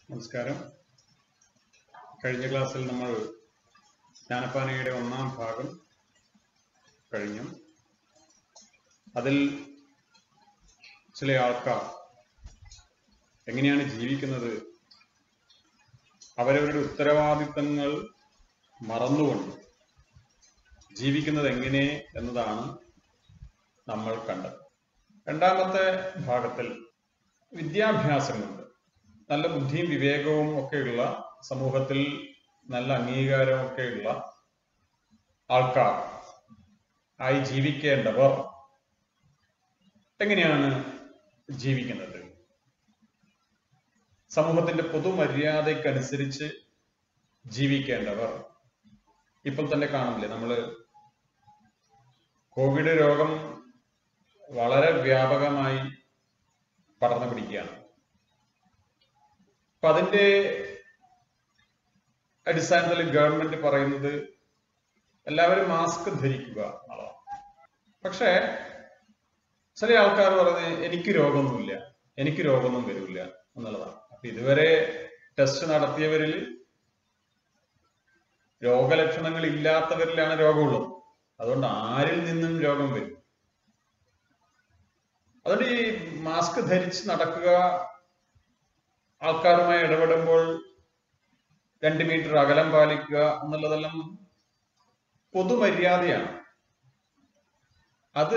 നമസ്കാരം കഴിഞ്ഞ ക്ലാസ്സിൽ നമ്മൾ ജ്ഞാനപ്പാനയുടെ ഒന്നാം ഭാഗം കഴിഞ്ഞു അതിൽ ചില ആൾക്കാർ എങ്ങനെയാണ് ജീവിക്കുന്നത് അവരവരുടെ ഉത്തരവാദിത്തങ്ങൾ മറന്നുകൊണ്ട് ജീവിക്കുന്നത് എങ്ങനെ എന്നതാണ് നമ്മൾ കണ്ടത് രണ്ടാമത്തെ ഭാഗത്തിൽ വിദ്യാഭ്യാസം കൊണ്ട് നല്ല ബുദ്ധിയും വിവേകവും ഒക്കെയുള്ള സമൂഹത്തിൽ നല്ല അംഗീകാരമൊക്കെയുള്ള ആൾക്കാർ ആയി ജീവിക്കേണ്ടവർ എങ്ങനെയാണ് ജീവിക്കുന്നത് സമൂഹത്തിന്റെ പൊതുമര്യാദയ്ക്കനുസരിച്ച് ജീവിക്കേണ്ടവർ ഇപ്പോൾ തന്നെ കാണുന്നില്ലേ നമ്മള് കോവിഡ് രോഗം വളരെ വ്യാപകമായി പടർന്നു പിടിക്കുകയാണ് അപ്പൊ അതിന്റെ അടിസ്ഥാനത്തിൽ ഗവൺമെന്റ് പറയുന്നത് എല്ലാവരും മാസ്ക് ധരിക്കുക എന്നുള്ളതാണ് പക്ഷേ ചില ആൾക്കാർ പറയുന്നത് എനിക്ക് രോഗമൊന്നുമില്ല എനിക്ക് രോഗമൊന്നും വരില്ല എന്നുള്ളതാണ് അപ്പൊ ഇതുവരെ ടെസ്റ്റ് നടത്തിയവരിൽ രോഗലക്ഷണങ്ങൾ ഇല്ലാത്തവരിലാണ് രോഗമുള്ളത് അതുകൊണ്ട് ആരിൽ നിന്നും രോഗം വരും അതുകൊണ്ട് ഈ മാസ്ക് ധരിച്ച് നടക്കുക ആൾക്കാരുമായി ഇടപെടുമ്പോൾ രണ്ട് മീറ്റർ അകലം പാലിക്കുക എന്നുള്ളതെല്ലാം പൊതുമര്യാദയാണ് അത്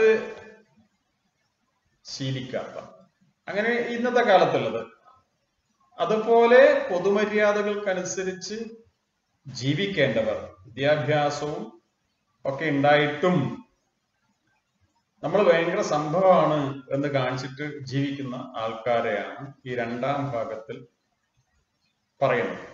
ശീലിക്കാത്ത അങ്ങനെ ഇന്നത്തെ കാലത്തുള്ളത് അതുപോലെ പൊതുമര്യാദകൾക്കനുസരിച്ച് ജീവിക്കേണ്ടവർ വിദ്യാഭ്യാസവും ഒക്കെ ഉണ്ടായിട്ടും നമ്മൾ ഭയങ്കര സംഭവമാണ് എന്ന് കാണിച്ചിട്ട് ജീവിക്കുന്ന ആൾക്കാരെയാണ് ഈ രണ്ടാം ഭാഗത്തിൽ പറയുന്നത്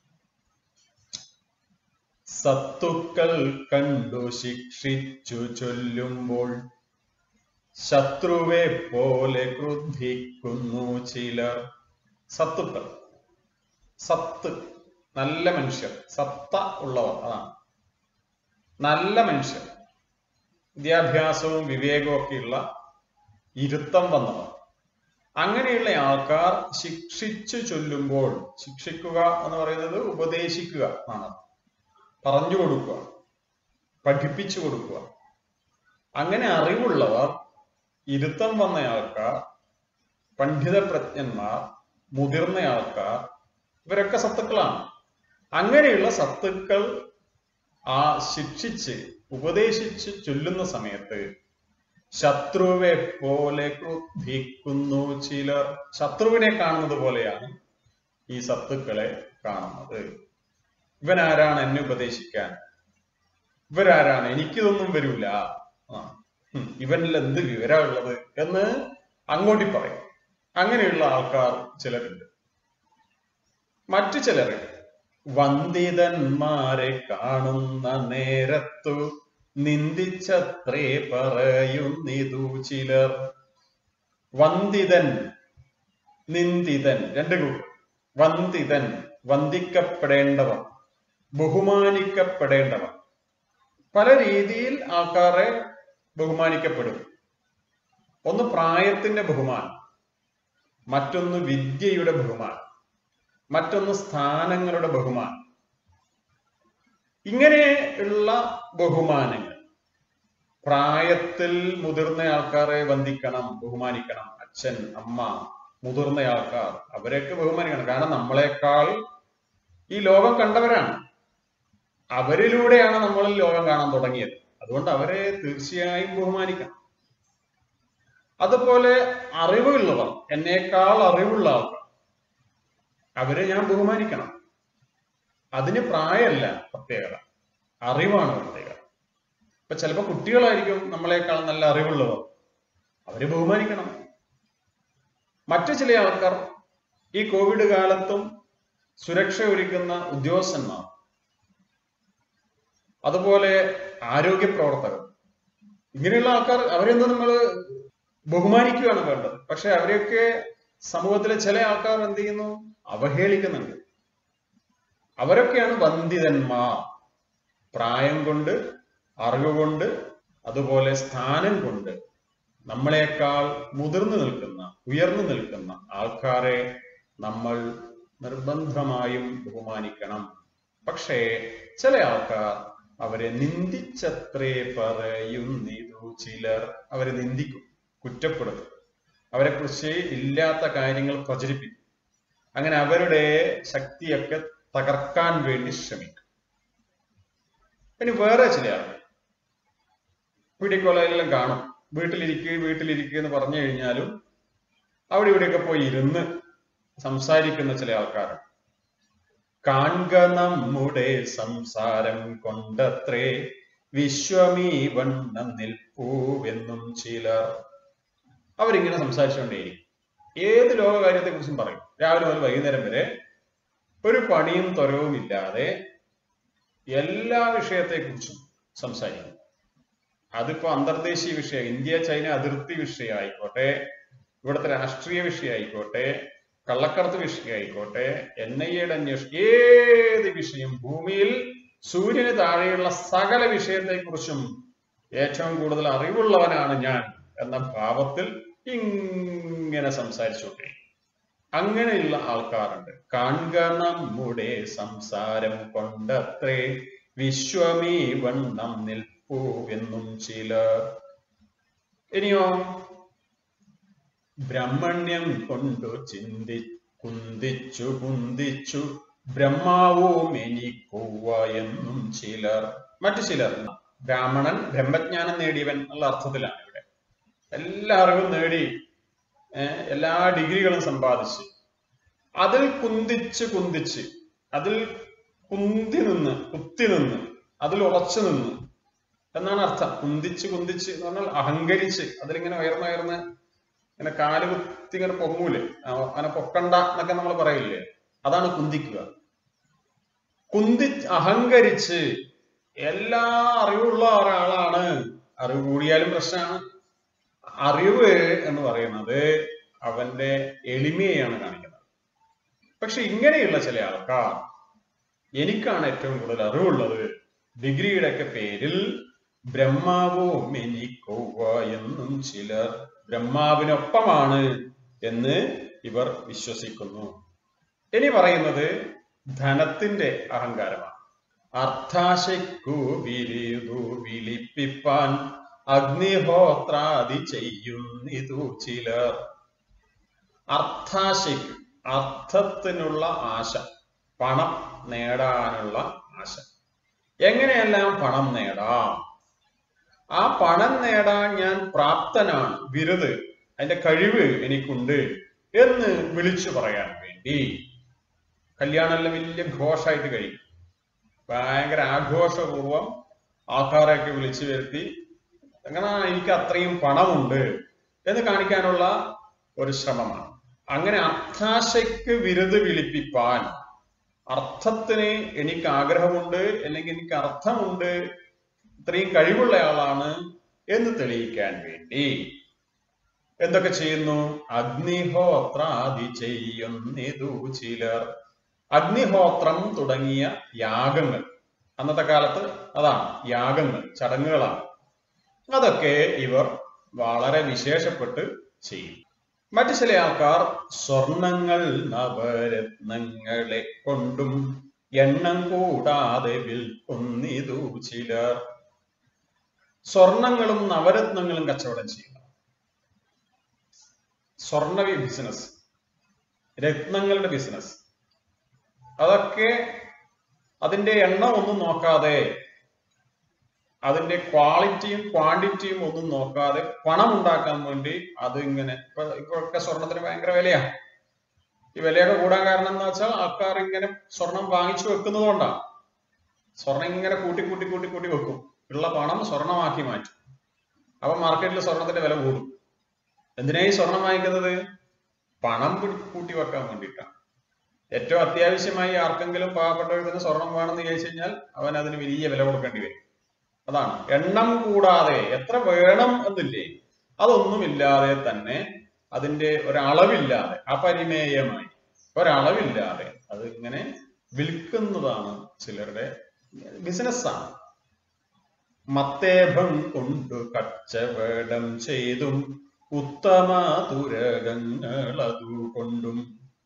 സത്തുക്കൾ കണ്ടു ശിക്ഷിച്ചു ചൊല്ലുമ്പോൾ ശത്രുവെ പോലെ ക്രുദ്ധിക്കുന്നു ചിലർ സത്തുക്കൾ സത്ത് നല്ല മനുഷ്യർ സത്ത ഉള്ളവർ അതാണ് നല്ല മനുഷ്യർ വിദ്യാഭ്യാസവും വിവേകവും ഒക്കെയുള്ള ഇരുത്തം വന്നവർ അങ്ങനെയുള്ള ആൾക്കാർ ശിക്ഷിച്ചു ചൊല്ലുമ്പോൾ ശിക്ഷിക്കുക എന്ന് പറയുന്നത് ഉപദേശിക്കുക എന്നാണ് പറഞ്ഞു കൊടുക്കുക പഠിപ്പിച്ചു കൊടുക്കുക അങ്ങനെ അറിവുള്ളവർ ഇരുത്തം വന്ന ആൾക്കാർ പണ്ഡിത പ്രജ്ഞന്മാർ മുതിർന്ന ആൾക്കാർ ഇവരൊക്കെ സത്തുക്കളാണ് അങ്ങനെയുള്ള സത്തുക്കൾ ആ ശിക്ഷിച്ച് ഉപദേശിച്ച് ചൊല്ലുന്ന സമയത്ത് ശത്രുവെ പോലെ ക്രുദ്ധിക്കുന്നു ചിലർ ശത്രുവിനെ കാണുന്നത് പോലെയാണ് ഈ സത്തുക്കളെ കാണുന്നത് ഇവൻ ആരാണ് എന്നെ ഉപദേശിക്കാൻ ഇവരാരാണ് എനിക്കിതൊന്നും വരൂല ആ ഹും, ഇവനിൽ എന്ത് വിവരമുള്ളത് എന്ന് അങ്ങോട്ടി പറയും അങ്ങനെയുള്ള ആൾക്കാർ ചിലരുണ്ട് മറ്റു ചിലർ വന്ദിതന്മാരെ കാണുന്ന നേരത്തു നിന്ദിച്ചത്രേ പറയുന്നിതു ചിലർ വന്ദിതൻ നിന്ദിതൻ രണ്ട് കൂട്ടം വന്ദിതൻ വന്ദിക്കപ്പെടേണ്ടവർ ബഹുമാനിക്കപ്പെടേണ്ടവർ പല രീതിയിൽ ആൾക്കാരെ ബഹുമാനിക്കപ്പെടും ഒന്ന് പ്രായത്തിന്റെ ബഹുമാനം മറ്റൊന്ന് വിദ്യയുടെ ബഹുമാനം മറ്റൊന്ന് സ്ഥാനങ്ങളുടെ ബഹുമാനം ഇങ്ങനെയുള്ള ബഹുമാനങ്ങൾ പ്രായത്തിൽ മുതിർന്ന ആൾക്കാരെ വന്ദിക്കണം ബഹുമാനിക്കണം അച്ഛൻ അമ്മ മുതിർന്ന ആൾക്കാർ അവരെയൊക്കെ ബഹുമാനിക്കണം കാരണം നമ്മളെക്കാൾ ഈ ലോകം കണ്ടവരാണ് അവരിലൂടെയാണ് നമ്മൾ ലോകം കാണാൻ തുടങ്ങിയത് അതുകൊണ്ട് അവരെ തീർച്ചയായും ബഹുമാനിക്കണം അതുപോലെ അറിവുള്ളവർ എന്നേക്കാൾ അറിവുള്ള ആൾക്കാർ അവരെ ഞാൻ ബഹുമാനിക്കണം അതിന് പ്രായമല്ല പ്രത്യേകത അറിവാണ് പ്രത്യേകത ഇപ്പൊ ചിലപ്പോ കുട്ടികളായിരിക്കും നമ്മളെക്കാൾ നല്ല അറിവുള്ളവർ അവരെ ബഹുമാനിക്കണം മറ്റു ചില ആൾക്കാർ ഈ കോവിഡ് കാലത്തും സുരക്ഷ ഒരുക്കുന്ന ഉദ്യോഗസ്ഥന്മാർ അതുപോലെ ആരോഗ്യ പ്രവർത്തകർ ഇങ്ങനെയുള്ള ആൾക്കാർ അവരെയൊന്നും നമ്മൾ ബഹുമാനിക്കുകയാണ് വേണ്ടത് പക്ഷെ അവരെയൊക്കെ സമൂഹത്തിലെ ചില ആൾക്കാർ എന്ത് ചെയ്യുന്നു അവഹേളിക്കുന്നുണ്ട് അവരൊക്കെയാണ് വന്ദിതന്മാർ പ്രായം കൊണ്ട് അറിവ് കൊണ്ട് അതുപോലെ സ്ഥാനം കൊണ്ട് നമ്മളെക്കാൾ മുതിർന്നു നിൽക്കുന്ന ഉയർന്നു നിൽക്കുന്ന ആൾക്കാരെ നമ്മൾ നിർബന്ധമായും ബഹുമാനിക്കണം പക്ഷേ ചില ആൾക്കാർ അവരെ നിന്ദിച്ചത്രേ പറയുന്നിതു ചിലർ അവരെ നിന്ദിക്കും കുറ്റപ്പെടുത്തും അവരെ കുറിച്ച് ഇല്ലാത്ത കാര്യങ്ങൾ പ്രചരിപ്പിക്കും അങ്ങനെ അവരുടെ ശക്തിയൊക്കെ തകർക്കാൻ വേണ്ടി ശ്രമിക്കും ഇനി വേറെ ചില ആളുകൾ പിടിക്കൊലയെല്ലാം കാണും വീട്ടിലിരിക്കുക വീട്ടിലിരിക്കുക എന്ന് പറഞ്ഞു കഴിഞ്ഞാലും അവിടെ ഇവിടെയൊക്കെ പോയി ഇരുന്ന് സംസാരിക്കുന്ന ചില ആൾക്കാരുണ്ട് കാൺക നമ്മുടെ സംസാരം കൊണ്ടത്രേ വിശ്വമീ വണ്ണം നിൽപ്പൂവെന്നും ചിലർ അവരിങ്ങനെ സംസാരിച്ചുകൊണ്ടേയിരിക്കും ഏത് ലോകകാര്യത്തെ കുറിച്ചും പറയും രാവിലെ മുതൽ വൈകുന്നേരം വരെ ഒരു പണിയും ത്വരവും ഇല്ലാതെ എല്ലാ വിഷയത്തെക്കുറിച്ചും സംസാരിക്കും അതിപ്പോ അന്തർദേശീയ വിഷയം ഇന്ത്യ ചൈന അതിർത്തി വിഷയം ആയിക്കോട്ടെ ഇവിടുത്തെ രാഷ്ട്രീയ വിഷയം ആയിക്കോട്ടെ കള്ളക്കടത്ത് വിഷയം ആയിക്കോട്ടെ എൻ ഐ എയുടെ അന്വേഷണം ഏത് വിഷയം ഭൂമിയിൽ സൂര്യന് താഴെയുള്ള സകല വിഷയത്തെക്കുറിച്ചും ഏറ്റവും കൂടുതൽ അറിവുള്ളവനാണ് ഞാൻ എന്ന ഭാവത്തിൽ ഇങ്ങനെ സംസാരിച്ചോട്ടെ അങ്ങനെയുള്ള ആൾക്കാരുണ്ട് കാണുക നമ്മുടെ സംസാരം കൊണ്ടത്രേ വിശ്വമീ വണ്ണം നിൽപ്പൂവെന്നും ചിലർ ഇനിയോ ബ്രഹ്മണ്യം കൊണ്ടു ചിന്തി കുന്തിച്ചു കുന്തിച്ചു ബ്രഹ്മാവും എനിക്കുവ എന്നും ചിലർ മറ്റു ചിലർ ബ്രാഹ്മണൻ ബ്രഹ്മജ്ഞാനം നേടിയവൻ എന്നുള്ള അർത്ഥത്തിലാണ് ഇവിടെ എല്ലാ അറിവും നേടി ഏഹ് എല്ലാ ഡിഗ്രികളും സമ്പാദിച്ച് അതിൽ കുന്തിച്ച് കുന്തിച്ച് അതിൽ കുന്തി നിന്ന് കുത്തി നിന്ന് അതിൽ ഉറച്ചു നിന്ന് എന്നാണ് അർത്ഥം കുന്തിച്ച് കുന്തിച്ച് എന്ന് പറഞ്ഞാൽ അഹങ്കരിച്ച് അതിലിങ്ങനെ ഉയർന്ന് ഉയർന്ന് ഇങ്ങനെ കാല് കുത്തി ഇങ്ങനെ പൊങ്ങൂലേ ആ, അങ്ങനെ പൊക്കണ്ട എന്നൊക്കെ നമ്മൾ പറയില്ലേ അതാണ് കുന്തിക്കുക കുന്തി അഹങ്കരിച്ച് എല്ലാ അറിവുള്ള ഒരാളാണ് അറിവ് കൂടിയാലും പ്രശ്നമാണ് അറിവ് എന്ന് പറയുന്നത് അവന്റെ എളിമയെയാണ് കാണിക്കുന്നത് പക്ഷെ ഇങ്ങനെയുള്ള ചില ആൾക്കാർ എനിക്കാണ് ഏറ്റവും കൂടുതൽ അറിവുള്ളത് ഡിഗ്രിയുടെ ഒക്കെ പേരിൽ ബ്രഹ്മാവും എനിക്കോവ എന്നും ചിലർ ബ്രഹ്മാവിനൊപ്പമാണ് എന്ന് ഇവർ വിശ്വസിക്കുന്നു ഇനി പറയുന്നത് ധനത്തിന്റെ അഹങ്കാരമാണ് അർത്ഥാശയ്ക്കു വിരിതു വിളിപ്പിപ്പാൻ അഗ്നിഹോത്രാദി ചെയ്യുന്നിതു ചിലർ അർത്ഥാശയ്ക്ക് അർത്ഥത്തിനുള്ള ആശ പണം നേടാനുള്ള ആശ എങ്ങനെയെല്ലാം പണം നേടാം ആ പണം നേടാൻ ഞാൻ പ്രാപ്തനാണ് ബിരുദ് അതിന്റെ കഴിവ് എനിക്കുണ്ട് എന്ന് വിളിച്ചു പറയാൻ വേണ്ടി കല്യാണമെല്ലാം വലിയ ഘോഷമായിട്ട് കഴിയും ഭയങ്കര ആഘോഷപൂർവം ആൾക്കാരെയൊക്കെ വിളിച്ചു വരുത്തി അങ്ങനെ എനിക്ക് അത്രയും പണമുണ്ട് എന്ന് കാണിക്കാനുള്ള ഒരു ശ്രമമാണ് അങ്ങനെ അർത്ഥാശയ്ക്ക് വിരുത് വിളിപ്പിപ്പാൻ അർത്ഥത്തിന് എനിക്ക് ആഗ്രഹമുണ്ട് അല്ലെങ്കിൽ എനിക്ക് അർത്ഥമുണ്ട് ഇത്രയും കഴിവുള്ള ആളാണ് എന്ന് തെളിയിക്കാൻ വേണ്ടി എന്തൊക്കെ ചെയ്യുന്നു അഗ്നിഹോത്രാദി ചെയ്യുന്നിതു ചിലർ അഗ്നിഹോത്രം തുടങ്ങിയ യാഗങ്ങൾ അന്നത്തെ കാലത്ത് അതാണ് യാഗങ്ങൾ ചടങ്ങുകളാണ് അതൊക്കെ ഇവർ വളരെ വിശേഷപ്പെട്ട് ചെയ്യും മറ്റു ചില ആൾക്കാർ സ്വർണങ്ങൾ നവരത്നങ്ങളെ കൊണ്ടും എണ്ണം കൂടാതെ വിൽക്കുന്നിതു ചിലർ സ്വർണങ്ങളും നവരത്നങ്ങളും കച്ചവടം ചെയ്യുക സ്വർണ ബിസിനസ് രത്നങ്ങളുടെ ബിസിനസ് അതൊക്കെ അതിന്റെ എണ്ണം ഒന്നും നോക്കാതെ അതിന്റെ ക്വാളിറ്റിയും ക്വാണ്ടിറ്റിയും ഒന്നും നോക്കാതെ പണം ഉണ്ടാക്കാൻ വേണ്ടി അത് ഇങ്ങനെ ഇപ്പൊ ഇപ്പോഴൊക്കെ സ്വർണത്തിന് ഭയങ്കര വിലയാണ് ഈ വിലയൊക്കെ കൂടാൻ കാരണം എന്താ വെച്ചാൽ ആൾക്കാർ ഇങ്ങനെ സ്വർണം വാങ്ങിച്ചു വെക്കുന്നത് കൊണ്ടാണ് സ്വർണം ഇങ്ങനെ കൂട്ടി കൂട്ടി കൂട്ടി കൂട്ടി വെക്കും ഉള്ള പണം സ്വർണമാക്കി മാറ്റും അപ്പൊ മാർക്കറ്റിൽ സ്വർണത്തിന്റെ വില കൂടും എന്തിനാ ഈ സ്വർണം വാങ്ങിക്കുന്നത് പണം പിടി- കൂട്ടി വെക്കാൻ വേണ്ടിയിട്ടാണ് ഏറ്റവും അത്യാവശ്യമായി ആർക്കെങ്കിലും പാവപ്പെട്ടവർക്ക് സ്വർണം വേണമെന്ന് ചോദിച്ചു കഴിഞ്ഞാൽ അവൻ അതിന് വലിയ വില കൊടുക്കേണ്ടി വരും അതാണ് എണ്ണം കൂടാതെ എത്ര വേണം എന്നില്ലേ അതൊന്നുമില്ലാതെ തന്നെ അതിന്റെ ഒരളവില്ലാതെ അപരിമേയമായി ഒരളവില്ലാതെ അത് ഇങ്ങനെ വിൽക്കുന്നതാണ് ചിലരുടെ ബിസിനസ്സാണ് മത്തേഭം കൊണ്ടു കച്ചവടം ചെയ്തും ഉത്തമ തുരകങ്ങൾ അതു കൊണ്ടും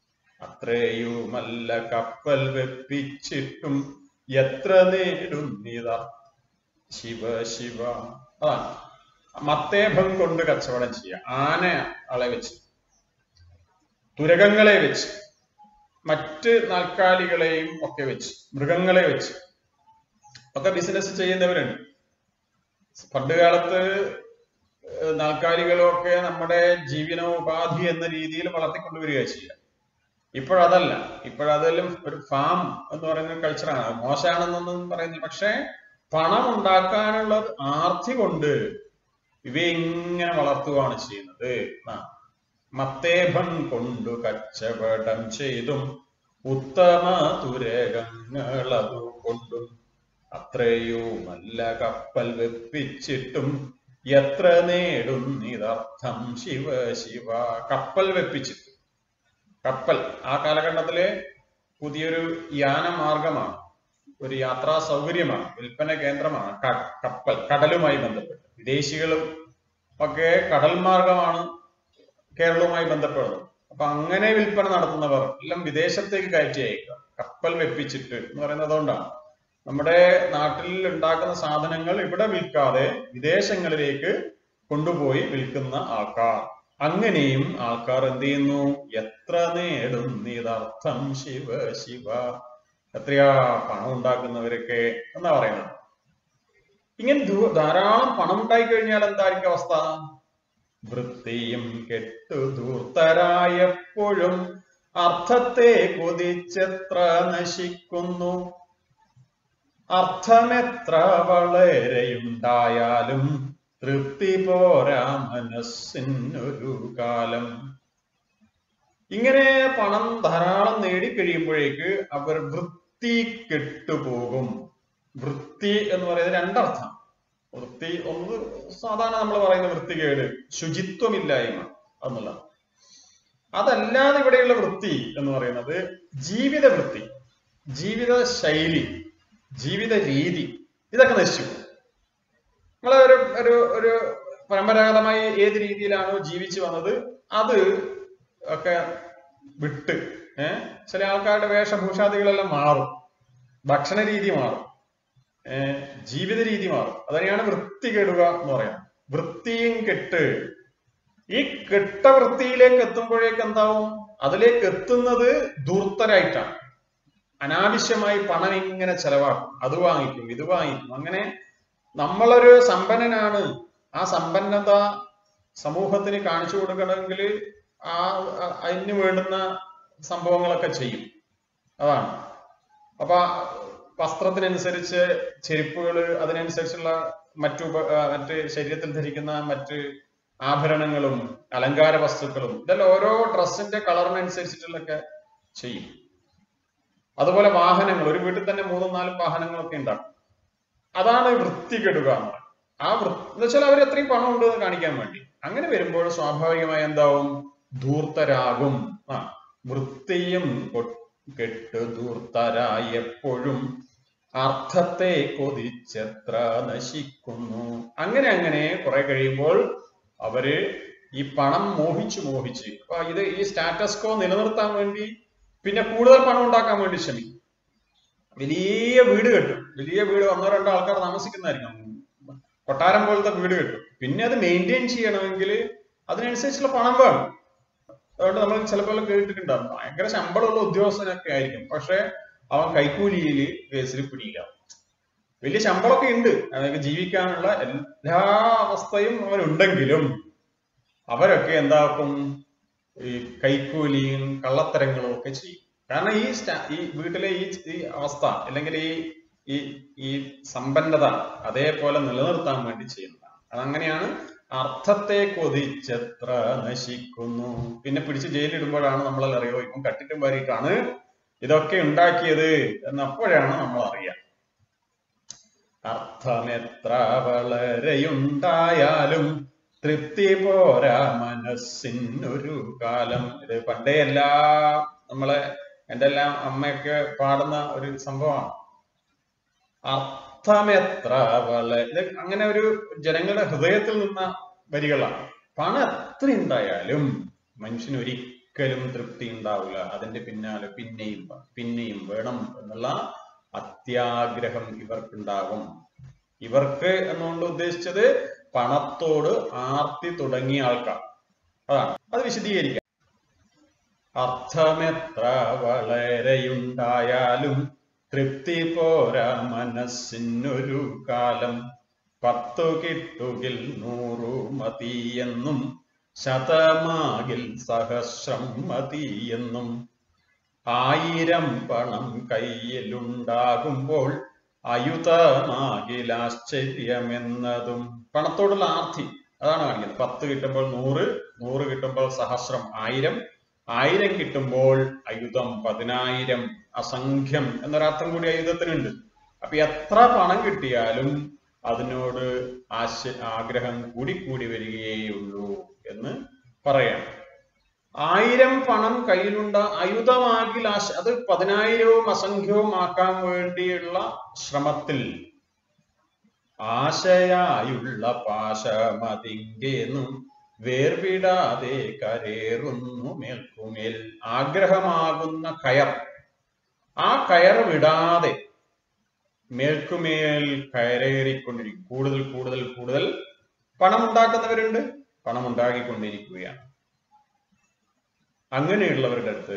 അത്രയുമല്ല കപ്പൽ വെപ്പിച്ചിട്ടും എത്ര നേടുന്നിതാ ശിവ ശിവ അതാണ് മത്തേഭം കൊണ്ട് കച്ചവടം ചെയ്യുക ആന ആളെ വെച്ച് തുരകങ്ങളെ വെച്ച് മറ്റ് നാൽക്കാലികളെയും ഒക്കെ വെച്ച് മൃഗങ്ങളെ വെച്ച് ഒക്കെ ബിസിനസ് ചെയ്യുന്നവരുണ്ട് പണ്ട് കാലത്ത് ഏഹ് നാൽക്കാലികളൊക്കെ നമ്മുടെ ജീവനോപാധി എന്ന രീതിയിൽ വളർത്തിക്കൊണ്ടുവരിക ചെയ്യുക ഇപ്പോഴതല്ല ഇപ്പോഴതെല്ലാം ഒരു ഫാം എന്ന് പറയുന്ന കൾച്ചറാണ് മോശമാണെന്നൊന്നും പറയുന്നില്ല പക്ഷെ പണം ഉണ്ടാക്കാനുള്ള ആർത്തി കൊണ്ട് ഇവയെ ഇങ്ങനെ വളർത്തുകയാണ് ചെയ്യുന്നത് ആ മത്തേഭം കൊണ്ടു കച്ചവടം ചെയ്തും ഉത്തമ തുരകങ്ങളതു കൊണ്ടും അത്രയുമല്ല കപ്പൽ വെപ്പിച്ചിട്ടും എത്ര നേടുന്നിതർത്ഥം ശിവ ശിവ കപ്പൽ വെപ്പിച്ചിട്ട് കപ്പൽ ആ കാലഘട്ടത്തിലെ പുതിയൊരു യാനമാർഗമാണ് ഒരു യാത്രാ സൗകര്യമാണ് വിൽപ്പന കേന്ദ്രമാണ് ക- കപ്പൽ കടലുമായി ബന്ധപ്പെട്ട് വിദേശികളും ഒക്കെ കടൽ മാർഗമാണ് കേരളവുമായി ബന്ധപ്പെടുന്നത് അപ്പൊ അങ്ങനെ വിൽപ്പന നടത്തുന്നവർ എല്ലാം വിദേശത്തേക്ക് കയറ്റി അയക്കുക കപ്പൽ വെപ്പിച്ചിട്ട് എന്ന് പറയുന്നത് അതുകൊണ്ടാണ് നമ്മുടെ നാട്ടിൽ ഉണ്ടാക്കുന്ന സാധനങ്ങൾ ഇവിടെ വിൽക്കാതെ വിദേശങ്ങളിലേക്ക് കൊണ്ടുപോയി വിൽക്കുന്ന ആൾക്കാർ അങ്ങനെയും ആൾക്കാർ എന്ത് ചെയ്യുന്നു എത്ര നേടുന്നിതർത്ഥം ശിവ ശിവ എത്രയാ പണം ഉണ്ടാക്കുന്നവരൊക്കെ എന്നാ പറയുന്നത് ഇങ്ങനെ ധൂ- ധാരാളം പണം ഉണ്ടായി കഴിഞ്ഞാൽ എന്തായിരിക്കും അവസ്ഥ വൃത്തിയും കെട്ടു ധൂർത്തരായപ്പോഴും അർത്ഥത്തെ കൊതിച്ചെത്ര നശിക്കുന്നു അർത്ഥമെത്ര വളരെയുണ്ടായാലും തൃപ്തി പോരാ മനസ്സിനൊരു കാലം ഇങ്ങനെ പണം ധാരാളം നേടിക്കഴിയുമ്പോഴേക്ക് അവർ വൃത്തി കെട്ടുപോകും വൃത്തി എന്ന് പറയുന്നത് രണ്ടർത്ഥം വൃത്തി ഒന്ന് സാധാരണ നമ്മൾ പറയുന്ന വൃത്തികേട് ശുചിത്വമില്ലായ്മ എന്നുള്ള അതല്ലാതെ ഇവിടെയുള്ള വൃത്തി എന്ന് പറയുന്നത് ജീവിത വൃത്തി ജീവിത ശൈലി ജീവിത രീതി ഇതൊക്കെ നശിച്ചു നമ്മളെ ഒരു ഒരു ഒരു പരമ്പരാഗതമായി ഏത് രീതിയിലാണോ ജീവിച്ചു വന്നത് അത് ഒക്കെ വിട്ട് ഏഹ് ചില ആൾക്കാരുടെ വേഷഭൂഷാദികളെല്ലാം മാറും ഭക്ഷണ രീതി മാറും ഏഹ് ജീവിത രീതി മാറും അതിനെയാണ് വൃത്തി കെടുക എന്ന് പറയാം വൃത്തിയും കെട്ട് ഈ കെട്ട വൃത്തിയിലേക്ക് എത്തുമ്പോഴേക്ക് എന്താവും അതിലേക്ക് എത്തുന്നത് ദൂർത്തരായിട്ടാണ് അനാവശ്യമായി പണം ഇങ്ങനെ ചെലവാക്കും അത് വാങ്ങിക്കും ഇത് വാങ്ങിക്കും അങ്ങനെ നമ്മളൊരു സമ്പന്നനാണ് ആ സമ്പന്നത സമൂഹത്തിന് കാണിച്ചു കൊടുക്കണമെങ്കിൽ ആ അ- അതിന് വേണ്ടുന്ന സംഭവങ്ങളൊക്കെ ചെയ്യും അതാണ് അപ്പൊ ആ വസ്ത്രത്തിനനുസരിച്ച് ചെരുപ്പുകൾ അതിനനുസരിച്ചുള്ള മറ്റു ഉപ- ആ, മറ്റ് ശരീരത്തിൽ ധരിക്കുന്ന മറ്റ് ആഭരണങ്ങളും അലങ്കാര വസ്തുക്കളും ഇതെല്ലാം ഓരോ ഡ്രസ്സിന്റെ കളറിനനുസരിച്ചിട്ടുള്ളൊക്കെ ചെയ്യും അതുപോലെ വാഹനങ്ങൾ ഒരു വീട്ടിൽ തന്നെ മൂന്നും നാലും വാഹനങ്ങളൊക്കെ ഉണ്ടാക്കും അതാണ് വൃത്തി കെടുക എന്ന് പറയുന്നത് ആ വൃത്തി എന്ന് വെച്ചാൽ അവർ എത്രയും പണം ഉണ്ട് എന്ന് കാണിക്കാൻ വേണ്ടി അങ്ങനെ വരുമ്പോൾ സ്വാഭാവികമായി എന്താവും ധൂർത്തരാകും ആ വൃത്തിയും കൊ- കെട്ട് ധൂർത്തരായി എപ്പോഴും അർത്ഥത്തെ കൊതിച്ചെത്ര നശിക്കുന്നു അങ്ങനെ അങ്ങനെ കുറെ കഴിയുമ്പോൾ അവര് ഈ പണം മോഹിച്ചു മോഹിച്ച് അപ്പൊ ഇത് ഈ സ്റ്റാറ്റസ് കോ നിലനിർത്താൻ വേണ്ടി പിന്നെ കൂടുതൽ പണം ഉണ്ടാക്കാൻ വേണ്ടി ശ്രമിക്കും വലിയ വീട് കെട്ടും വലിയ വീട് ഒന്നോ രണ്ടോ ആൾക്കാർ താമസിക്കുന്നതായിരിക്കും കൊട്ടാരം പോലത്തെ വീട് കെട്ടും പിന്നെ അത് മെയിൻറ്റെയിൻ ചെയ്യണമെങ്കിൽ അതിനനുസരിച്ചുള്ള പണം വേണം അതുകൊണ്ട് നമ്മൾ ചിലപ്പോൾ കേട്ടിട്ടുണ്ടാവും ഭയങ്കര ശമ്പളമുള്ള ഉദ്യോഗസ്ഥനൊക്കെ ആയിരിക്കും പക്ഷെ അവൻ കൈക്കൂലിയിൽ കേസിൽ പിടിയില്ല വലിയ ശമ്പളമൊക്കെ ഉണ്ട് അതായത് ജീവിക്കാനുള്ള എല്ലാ അവസ്ഥയും അവനുണ്ടെങ്കിലും അവരൊക്കെ എന്താക്കും ഈ കൈക്കൂലിയും കള്ളത്തരങ്ങളും ഒക്കെ ചെയ്യും കാരണം ഈ സ്റ്റാ- ഈ വീട്ടിലെ ഈ ഈ അവസ്ഥ അല്ലെങ്കിൽ ഈ ഈ ഈ സമ്പന്നത അതേപോലെ നിലനിർത്താൻ വേണ്ടി ചെയ്യുന്നതാണ് അതങ്ങനെയാണ് അർത്ഥത്തെ കൊതിച്ചെത്ര നശിക്കുന്നു പിന്നെ പിടിച്ച് ജയിലിടുമ്പോഴാണ് നമ്മളെല്ലാം അറിയോ ഇപ്പം കട്ടിട്ടും വാരിയിട്ടാണ് ഇതൊക്കെ ഉണ്ടാക്കിയത് എന്നപ്പോഴാണ് നമ്മൾ അറിയുക അർത്ഥമെത്ര വളരെയുണ്ടായാലും തൃപ്തി പോരാ മനസ്സിനൊരു കാലം ഇത് പണ്ടേ എല്ലാ നമ്മളെ എൻ്റെ എല്ലാം അമ്മയൊക്കെ പാടുന്ന ഒരു സംഭവമാണ് അർത്ഥമെത്ര വളരെ ഇത് അങ്ങനെ ഒരു ജനങ്ങളുടെ ഹൃദയത്തിൽ നിന്ന വരികളാണ് പണം എത്ര ഉണ്ടായാലും മനുഷ്യന് ഒരിക്കലും ഒരിക്കലും തൃപ്തി ഉണ്ടാവില്ല അതിന്റെ പിന്നാലെ പിന്നെയും പിന്നെയും വേണം എന്നുള്ള അത്യാഗ്രഹം ഇവർക്കുണ്ടാകും ഇവർക്ക് എന്നുകൊണ്ട് ഉദ്ദേശിച്ചത് പണത്തോട് ആർത്തി തുടങ്ങിയ ആൾക്കാർ അതാണ് അത് വിശദീകരിക്കാം അർത്ഥമെത്ര വളരെയുണ്ടായാലും തൃപ്തി പോരാ മനസ്സിനൊരു കാലം പത്തു കിട്ടുകിൽ നൂറു മതിയെന്നും ശതമാകിൽ സഹസ്രം മതിയെന്നും ആയിരം പണം കയ്യിലുണ്ടാകുമ്പോൾ അയുതമാകിലാശ്ചര്യമെന്നതും പണത്തോടുള്ള ആർത്തി അതാണ് കാണിക്കുന്നത് പത്ത് കിട്ടുമ്പോൾ നൂറ് നൂറ് കിട്ടുമ്പോൾ സഹസ്രം ആയിരം ആയിരം കിട്ടുമ്പോൾ അയുധം പതിനായിരം അസംഖ്യം എന്നൊരർത്ഥം കൂടി അയുധത്തിനുണ്ട് അപ്പൊ എത്ര പണം കിട്ടിയാലും അതിനോട് ആശ ആഗ്രഹം കൂടി കൂടി വരികയുള്ളൂ എന്ന് പറയാം ആയിരം പണം കയ്യിലുണ്ട അയുധമാകിൽ ആശ അത് പതിനായിരവും അസംഖ്യവും ആക്കാൻ വേണ്ടിയുള്ള ശ്രമത്തിൽ ആശയായുള്ള പാശമതിങ്കേന്നും വേർവിടാതെ കരേറുന്നു മേൽക്കുമേൽ ആഗ്രഹമാകുന്ന കയർ ആ കയർ വിടാതെ മേൽക്കുമേൽ കയറേറിക്കൊണ്ടിരിക്കും കൂടുതൽ കൂടുതൽ കൂടുതൽ പണം ഉണ്ടാക്കുന്നവരുണ്ട് പണം ഉണ്ടാക്കിക്കൊണ്ടിരിക്കുകയാണ് അങ്ങനെയുള്ളവരുടെ അടുത്ത്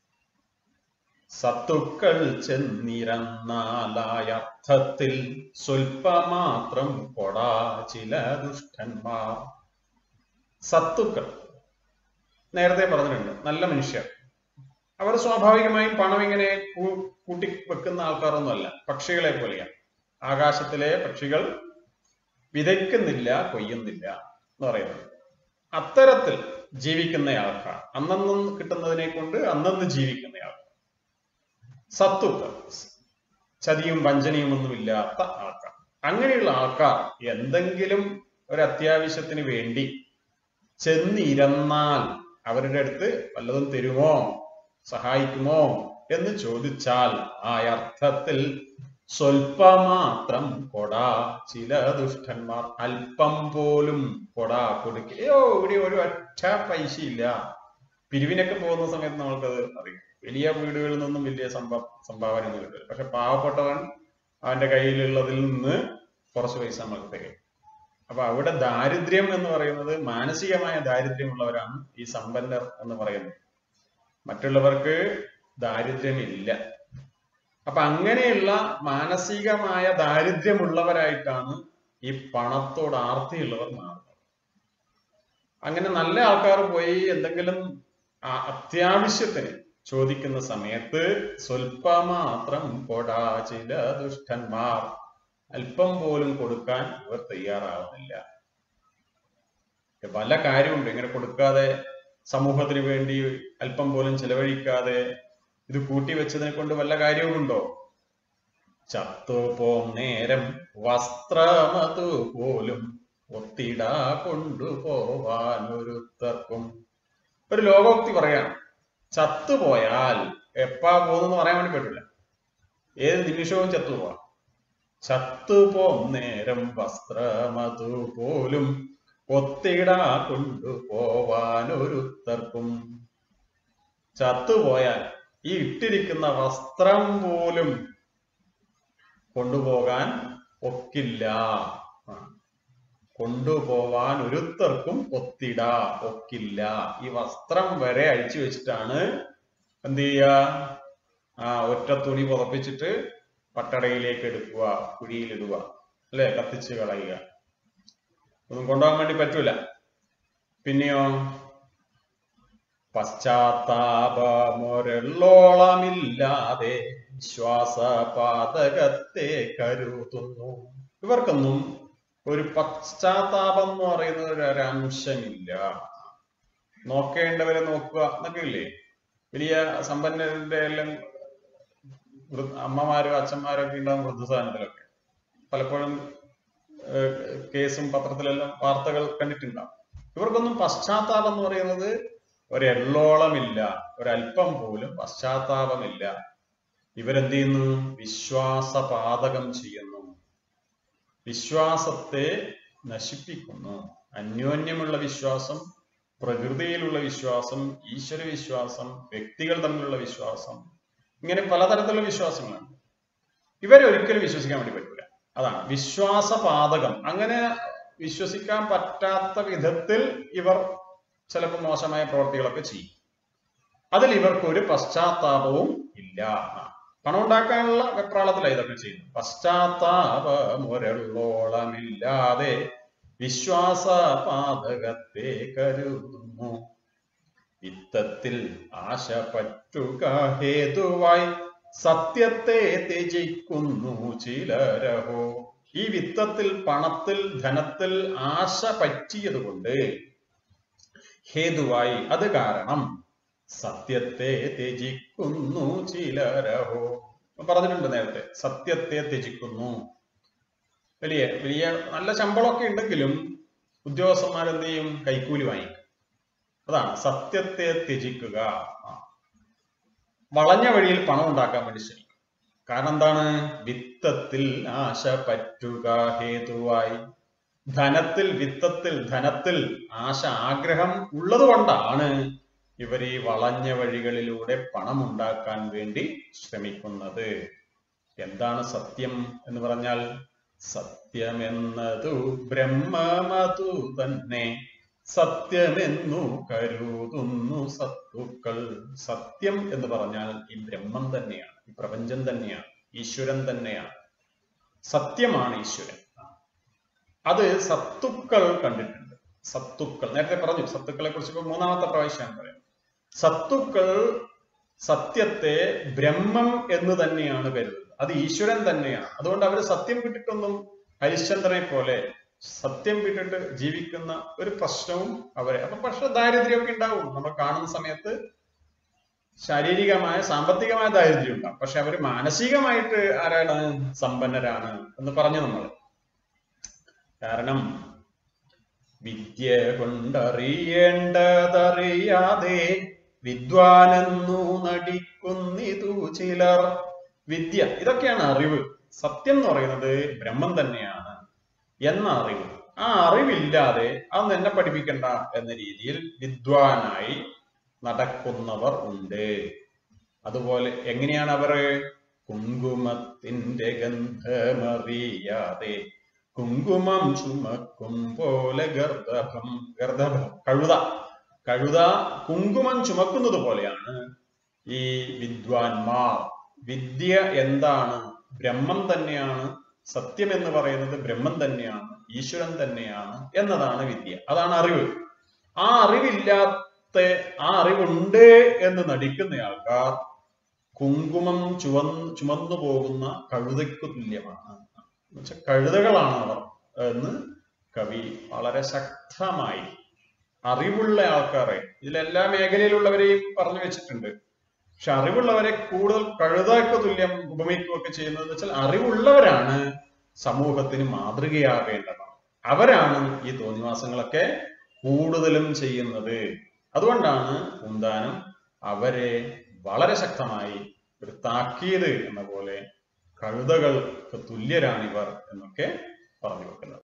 സത്തുക്കൾ ചെന്നിരന്നാലായ അർത്ഥത്തിൽ സ്വൽപ്പമാത്രം കൊടാ ചില ദുഷ്ടന്മാർ സത്തുക്കൾ നേരത്തെ പറഞ്ഞിട്ടുണ്ട് നല്ല മനുഷ്യർ അവർ സ്വാഭാവികമായും പണം ഇങ്ങനെ കൂ- കൂട്ടി വെക്കുന്ന ആൾക്കാരൊന്നുമല്ല പക്ഷികളെ പോലെയാണ് ആകാശത്തിലെ പക്ഷികൾ വിതയ്ക്കുന്നില്ല കൊയ്യുന്നില്ല എന്ന് പറയുന്നത് അത്തരത്തിൽ ജീവിക്കുന്ന ആൾക്കാർ അന്നന്ന് കിട്ടുന്നതിനെ കൊണ്ട് അന്നന്ന് ജീവിക്കുന്ന ആൾക്കാർ സത്തുക്കൾ ചതിയും വഞ്ചനയും ഒന്നുമില്ലാത്ത ആൾക്കാർ അങ്ങനെയുള്ള ആൾക്കാർ എന്തെങ്കിലും ഒരു അത്യാവശ്യത്തിന് വേണ്ടി ചെന്നിരന്നാൽ അവരുടെ അടുത്ത് വല്ലതും തരുമോ സഹായിക്കുമോ എന്ന് ചോദിച്ചാൽ ആ അർത്ഥത്തിൽ സ്വൽപ്പമാത്രം കൊട ചില ദുഷ്ടന്മാർ അല്പം പോലും കൊട കൊടുക്കുകയോ ഇവിടെ ഒരു ഒറ്റ പൈസ ഇല്ല പിരിവിനൊക്കെ പോകുന്ന സമയത്ത് നമ്മൾക്കത് അറിയാം വലിയ വീടുകളിൽ നിന്നും വലിയ സംഭ സംഭാവന ഒന്നും കിട്ടില്ല പക്ഷെ പാവപ്പെട്ടവൻ അവന്റെ കയ്യിലുള്ളതിൽ നിന്ന് കുറച്ച് പൈസ നമുക്ക് തരും അപ്പൊ അവിടെ ദാരിദ്ര്യം എന്ന് പറയുന്നത് മാനസികമായ ദാരിദ്ര്യമുള്ളവരാണ് ഈ സമ്പന്നർ എന്ന് പറയുന്നത് മറ്റുള്ളവർക്ക് ദാരിദ്ര്യമില്ല അപ്പൊ അങ്ങനെയുള്ള മാനസികമായ ദാരിദ്ര്യമുള്ളവരായിട്ടാണ് ഈ പണത്തോട് ആർത്തിയുള്ളവർ മാറുന്നത് അങ്ങനെ നല്ല ആൾക്കാർ പോയി എന്തെങ്കിലും ആ അത്യാവശ്യത്തിന് ചോദിക്കുന്ന സമയത്ത് സ്വൽപ്പമാത്രം കൊടാ ചില ദുഷ്ടന്മാർ അല്പം പോലും കൊടുക്കാൻ ഇവർ തയ്യാറാവുന്നില്ല പല കാര്യമുണ്ട് ഇങ്ങനെ കൊടുക്കാതെ സമൂഹത്തിന് വേണ്ടി അല്പം പോലും ചെലവഴിക്കാതെ ഇത് കൂട്ടി വെച്ചതിനെ കൊണ്ട് വല്ല കാര്യവുമുണ്ടോ ചത്തുപോം നേരം വസ്ത്രമതു പോലും ഒത്തിടാ കൊണ്ടുപോവാനൊരുത്തർക്കും ഒരു ലോകോക്തി പറയാണ് ചത്തുപോയാൽ എപ്പാ പോകുന്നെന്ന് പറയാൻ വേണ്ടി പറ്റില്ല ഏത് നിമിഷവും ചത്തുപോവാം ചത്തുപോം നേരം വസ്ത്രമതു പോലും ഒത്തിടാ കൊണ്ടുപോവാനൊരുത്തർക്കും ചത്തുപോയാൽ ഈ ഇട്ടിരിക്കുന്ന വസ്ത്രം പോലും കൊണ്ടുപോകാൻ ഒക്കില്ല ആ. കൊണ്ടുപോവാൻ ഒരുത്തർക്കും ഒത്തിട ഒക്കില്ല ഈ വസ്ത്രം വരെ അഴിച്ചു വെച്ചിട്ടാണ് എന്ത് ചെയ്യുക ആ ഒറ്റ തുണി പുതപ്പിച്ചിട്ട് പട്ടടയിലേക്ക് എടുക്കുക കുഴിയിലിടുക അല്ലെ കത്തിച്ച് കളയുക ഒന്നും കൊണ്ടുപോകാൻ വേണ്ടി പറ്റൂല പിന്നെയോ പശ്ചാത്താപമൊരെള്ളോളമില്ലാതെ വിശ്വാസപാതകത്തെ കരുതുന്നു ഇവർക്കൊന്നും ഒരു പശ്ചാത്താപം എന്ന് പറയുന്ന ഒരു ഒരു അംശമില്ല നോക്കേണ്ടവരെ നോക്കുക എന്നൊക്കെ ഇല്ലേ വലിയ സമ്പന്നരുടെ എല്ലാം വൃ- അമ്മമാരും അച്ഛന്മാരും ഒക്കെ ഉണ്ടാകും വൃദ്ധസാധനത്തിലൊക്കെ പലപ്പോഴും ഏഹ്, കേസും പത്രത്തിലെല്ലാം വാർത്തകൾ കണ്ടിട്ടുണ്ടാവും ഇവർക്കൊന്നും പശ്ചാത്താപം എന്ന് പറയുന്നത് ഒരെള്ളോളമില്ല ഒരല്പം പോലും പശ്ചാത്താപമില്ല ഇവരെന്ത് ചെയ്യുന്നു വിശ്വാസപാതകം ചെയ്യുന്നു വിശ്വാസത്തെ നശിപ്പിക്കുന്നു അന്യോന്യമുള്ള വിശ്വാസം പ്രകൃതിയിലുള്ള വിശ്വാസം ഈശ്വര വിശ്വാസം വ്യക്തികൾ തമ്മിലുള്ള വിശ്വാസം ഇങ്ങനെ പലതരത്തിലുള്ള വിശ്വാസങ്ങളുണ്ട് ഇവരെ ഒരിക്കലും വിശ്വസിക്കാൻ വേണ്ടി പറ്റില്ല അതാണ് വിശ്വാസപാതകം അങ്ങനെ വിശ്വസിക്കാൻ പറ്റാത്ത വിധത്തിൽ ഇവർ ചിലപ്പോൾ മോശമായ പ്രവർത്തികളൊക്കെ ചെയ്യും അതിൽ ഇവർക്ക് ഒരു പശ്ചാത്താപവും ഇല്ല പണം ഉണ്ടാക്കാനുള്ള വെപ്രാളത്തിലാണ് ഇതൊക്കെ ചെയ്യുന്നത് പശ്ചാത്താപമൊരള്ളോളമില്ലാതെ വിശ്വാസപാതകത്തെ കരുതുന്നു വിത്തത്തിൽ ആശ പറ്റുക ഹേതുവായി സത്യത്തെ ത്യജിക്കുന്നു ചിലരഹോ ഈ വിത്തത്തിൽ പണത്തിൽ ധനത്തിൽ ആശ പറ്റിയതുകൊണ്ട് ഹേതുവായി അത് കാരണം സത്യത്തെ ത്യജിക്കുന്നു ചിലരഹോ പറഞ്ഞിട്ടുണ്ട് നേരത്തെ സത്യത്തെ ത്യജിക്കുന്നു വലിയ വലിയ നല്ല ശമ്പളമൊക്കെ ഉണ്ടെങ്കിലും ഉദ്യോഗസ്ഥന്മാരെന്ത് ചെയ്യും കൈക്കൂലി വാങ്ങിക്കും അതാണ് സത്യത്തെ ത്യജിക്കുക ആ. വളഞ്ഞ വഴിയിൽ പണം ഉണ്ടാക്കാൻ വേണ്ടി ശ്രമിക്കും കാരണം എന്താണ് വിത്തത്തിൽ ആശ പറ്റുക ഹേതുവായി ധനത്തിൽ വിത്തത്തിൽ ധനത്തിൽ ആശ ആഗ്രഹം ഉള്ളത് കൊണ്ടാണ് ഇവർ ഈ വളഞ്ഞ വഴികളിലൂടെ പണം ഉണ്ടാക്കാൻ വേണ്ടി ശ്രമിക്കുന്നത് എന്താണ് സത്യം എന്ന് പറഞ്ഞാൽ സത്യമെന്നതു ബ്രഹ്മമതു തന്നെ സത്യമെന്നു കരുതുന്നു സത്തുക്കൾ സത്യം എന്ന് പറഞ്ഞാൽ ഈ ബ്രഹ്മം തന്നെയാണ് ഈ പ്രപഞ്ചം തന്നെയാണ് ഈശ്വരൻ തന്നെയാണ് സത്യമാണ് ഈശ്വരൻ അത് സത്തുക്കൾ കണ്ടിട്ടുണ്ട് സത്തുക്കൾ നേരത്തെ പറഞ്ഞു സത്തുക്കളെ കുറിച്ച് ഇപ്പൊ മൂന്നാമത്തെ പ്രാവശ്യമാണ് പറയുന്നത് സത്തുക്കൾ സത്യത്തെ ബ്രഹ്മം എന്ന് തന്നെയാണ് കരുതുന്നത് അത് ഈശ്വരൻ തന്നെയാണ് അതുകൊണ്ട് അവർ സത്യം വിട്ടിട്ടൊന്നും ഹരിശ്ചന്ദ്രനെ പോലെ സത്യം വിട്ടിട്ട് ജീവിക്കുന്ന ഒരു പ്രശ്നവും അവരെ അപ്പൊ പക്ഷെ ദാരിദ്ര്യമൊക്കെ ഉണ്ടാവും നമ്മൾ കാണുന്ന സമയത്ത് ശാരീരികമായ സാമ്പത്തികമായ ദാരിദ്ര്യം ഉണ്ടാവും പക്ഷെ അവർ മാനസികമായിട്ട് ആരാണ് സമ്പന്നരാണ് എന്ന് പറഞ്ഞു നമ്മൾ കാരണം വിദ്യ കൊണ്ടറിയേണ്ടതറിയാതെ വിദ്വാനെന്നു നടിക്കുന്നിതു ചിലർ വിദ്യ ഇതൊക്കെയാണ് അറിവ് സത്യം എന്ന് പറയുന്നത് ബ്രഹ്മം തന്നെയാണ് എന്ന അറിവ് ആ അറിവില്ലാതെ അത് എന്നെ പഠിപ്പിക്കണ്ട എന്ന രീതിയിൽ വിദ്വാനായി നടക്കുന്നവർ ഉണ്ട് അതുപോലെ എങ്ങനെയാണ് അവർ കുങ്കുമത്തിന്റെ ഗന്ധമറിയാതെ കുങ്കുമം ചുമക്കും പോലെ ഗർദഭം ഗർദഭം കഴുത കഴുത കുങ്കുമം ചുമക്കുന്നത് പോലെയാണ് ഈ വിദ്വാൻമാർ വിദ്യ എന്താണ് ബ്രഹ്മം തന്നെയാണ് സത്യം എന്ന് പറയുന്നത് ബ്രഹ്മം തന്നെയാണ് ഈശ്വരൻ തന്നെയാണ് എന്നതാണ് വിദ്യ അതാണ് അറിവ് ആ അറിവില്ലാത്ത ആ അറിവുണ്ട് എന്ന് നടിക്കുന്ന ആൾക്കാർ കുങ്കുമം ചുവന്ന് ചുമന്നു പോകുന്ന കഴുതയ്ക്ക് തുല്യമാണ് എന്നുവെച്ചാൽ കഴുതകളാണ് അവർ എന്ന് കവി വളരെ ശക്തമായി അറിവുള്ള ആൾക്കാരെ ഇതിലെല്ലാ മേഖലയിലുള്ളവരെയും പറഞ്ഞു വെച്ചിട്ടുണ്ട് പക്ഷെ അറിവുള്ളവരെ കൂടുതൽ കഴുതയ്ക്ക് തുല്യം ഉപമിക്കുകയൊക്കെ ചെയ്യുന്നത് വെച്ചാൽ അറിവുള്ളവരാണ് സമൂഹത്തിന് മാതൃകയാവേണ്ടത് അവരാണ് ഈ തോന്നിവാസങ്ങളൊക്കെ കൂടുതലും ചെയ്യുന്നത് അതുകൊണ്ടാണ് പൂന്താനം അവരെ വളരെ ശക്തമായി ഒരു താക്കീത് എന്ന പോലെ കഴുതകൾക്ക് തുല്യരാണിവർ എന്നൊക്കെ പറഞ്ഞു വെക്കുന്നത്